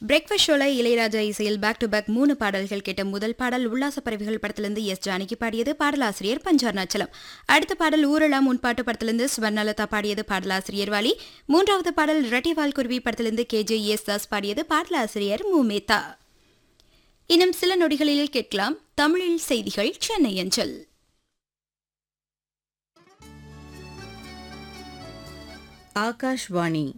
breakfast ஷோல இளையராஜா இசையில் back to back மூணு பாடல்கள் கேட்ட முதல் பாடல் உல்லாச பறவைகள் படத்திலிருந்து எஸ் ஜானகி பாடியது பாடலாசிரியர் பஞ்சார்ணாச்சலம் அடுத்த பாடல் ஊரலா முன்பாட்டு படத்திலிருந்து ஸ்வர்ணலதா பாடியது பாடலாசிரியர் வாலி மூன்றாவது பாடல் ரெட்டிவால் குருவி படத்திலிருந்து கே ஜே எஸ் தாஸ் பாடியது பாடலாசிரியர் மூமேதா இன்னும் சில நொடிகளில் கேட்கலாம் தமிழில் செய்திகள் சென்னை அஞ்சல் ஆகாஷ்வாணி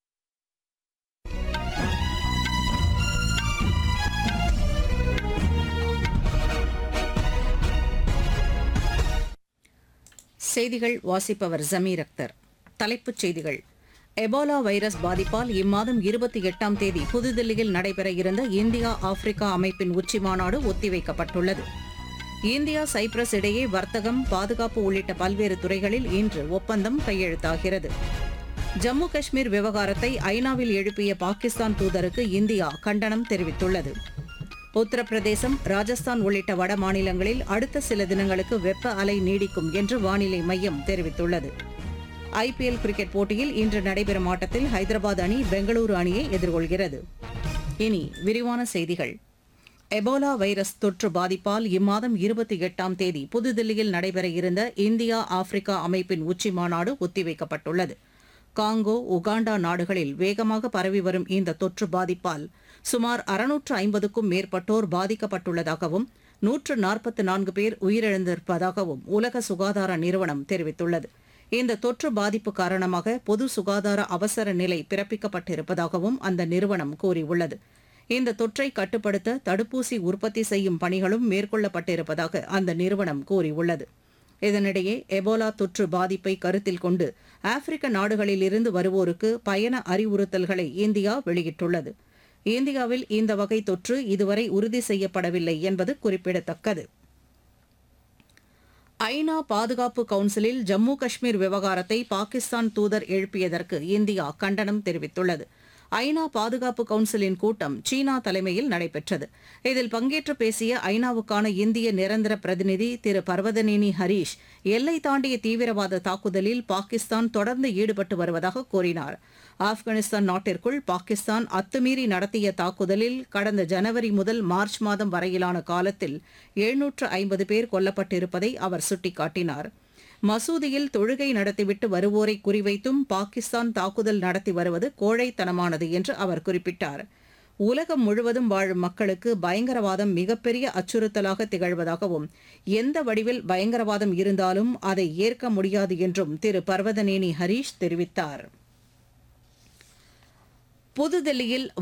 செய்திகள் வாசிப்பவர் ஜமீர் அக்தர் தலைப்புச் செய்திகள் எபோலா வைரஸ் பாதிப்பால் இம்மாதம் இருபத்தி எட்டாம் தேதி புதுதில்லியில் நடைபெற இருந்த இந்தியா ஆப்பிரிக்கா அமைப்பின் உச்சி மாநாடு ஒத்திவைக்கப்பட்டுள்ளது இந்தியா சைப்ரஸ் இடையே வர்த்தகம் பாதுகாப்பு உள்ளிட்ட பல்வேறு துறைகளில் இன்று ஒப்பந்தம் கையெழுத்தாகிறது ஜம்மு காஷ்மீர் விவகாரத்தை ஐநாவில் எழுப்பிய பாகிஸ்தான் தூதருக்கு இந்தியா கண்டனம் தெரிவித்துள்ளது உத்தரப்பிரதேசம் ராஜஸ்தான் உள்ளிட்ட வட மாநிலங்களில் அடுத்த சில தினங்களுக்கு வெப்ப அலை நீடிக்கும் என்று வானிலை மையம் தெரிவித்துள்ளது ஐபிஎல் கிரிக்கெட் போட்டியில் இன்று நடைபெறும் ஆட்டத்தில் ஹைதராபாத் அணி பெங்களூரு அணியை எதிர்கொள்கிறது இனி விரிவான செய்திகள் எபோலா வைரஸ் தொற்று பாதிப்பால் இம்மாதம் இருபத்தி எட்டாம் தேதி புதுதில்லியில் நடைபெற இருந்த இந்தியா ஆப்பிரிக்கா அமைப்பின் உச்சி மாநாடு ஒத்திவைக்கப்பட்டுள்ளது காங்கோ உகாண்டா நாடுகளில் வேகமாக பரவி வரும் இந்த தொற்று பாதிப்பால் சுமார் அறுநூற்று ஐம்பதுக்கும் மேற்பட்டோர் பாதிக்கப்பட்டுள்ளதாகவும் நூற்று நாற்பத்தி நான்கு பேர் உயிரிழந்திருப்பதாகவும் உலக சுகாதார நிறுவனம் தெரிவித்துள்ளது இந்த தொற்று பாதிப்பு காரணமாக பொது சுகாதார அவசர நிலை பிறப்பிக்கப்பட்டிருப்பதாகவும் அந்த நிறுவனம் கூறியுள்ளது இந்த தொற்றை கட்டுப்படுத்த தடுப்பூசி உற்பத்தி செய்யும் பணிகளும் மேற்கொள்ளப்பட்டிருப்பதாக அந்த நிறுவனம் கூறியுள்ளது இதனிடையே எபோலா தொற்று பாதிப்பை கருத்தில் கொண்டு ஆப்பிரிக்க நாடுகளிலிருந்து வருவோருக்கு பயண அறிவுறுத்தல்களை இந்தியா வெளியிட்டுள்ளது இந்தியாவில் இந்த வகை தொற்று இதுவரை உறுதி செய்யப்படவில்லை என்பது குறிப்பிடத்தக்கது ஐநா பாதுகாப்பு கவுன்சிலில் ஜம்மு காஷ்மீர் விவகாரத்தை பாகிஸ்தான் தூதர் எழுப்பியதற்கு இந்தியா கண்டனம் தெரிவித்துள்ளது ஐநா பாதுகாப்பு கவுன்சிலின் கூட்டம் சீனா தலைமையில் நடைபெற்றது இதில் பங்கேற்று பேசிய ஐநாவுக்கான இந்திய நிரந்தர பிரதிநிதி திரு பர்வதனேனி ஹரீஷ் எல்லை தாண்டிய தீவிரவாத தாக்குதலில் பாகிஸ்தான் தொடர்ந்து ஈடுபட்டு வருவதாக கூறினார் ஆப்கானிஸ்தான் நாட்டிற்குள் பாகிஸ்தான் அத்துமீறி நடத்திய தாக்குதலில் கடந்த ஜனவரி முதல் மார்ச் மாதம் வரையிலான காலத்தில் எழுநூற்று ஐம்பது பேர் கொல்லப்பட்டிருப்பதை அவர் சுட்டிக்காட்டினார் மசூதியில் தொழுகை நடத்திவிட்டு வருவோரை குறிவைத்தும் பாகிஸ்தான் தாக்குதல் நடத்தி வருவது கோழைத்தனமானது என்று அவர் குறிப்பிட்டார் உலகம் முழுவதும் வாழும் மக்களுக்கு பயங்கரவாதம் மிகப்பெரிய அச்சுறுத்தலாக திகழ்வதாகவும் எந்த வடிவில் பயங்கரவாதம் இருந்தாலும் அதை ஏற்க முடியாது என்றும் திரு பர்வதனேனி ஹரீஷ் தெரிவித்தார் புதுதில்லியில்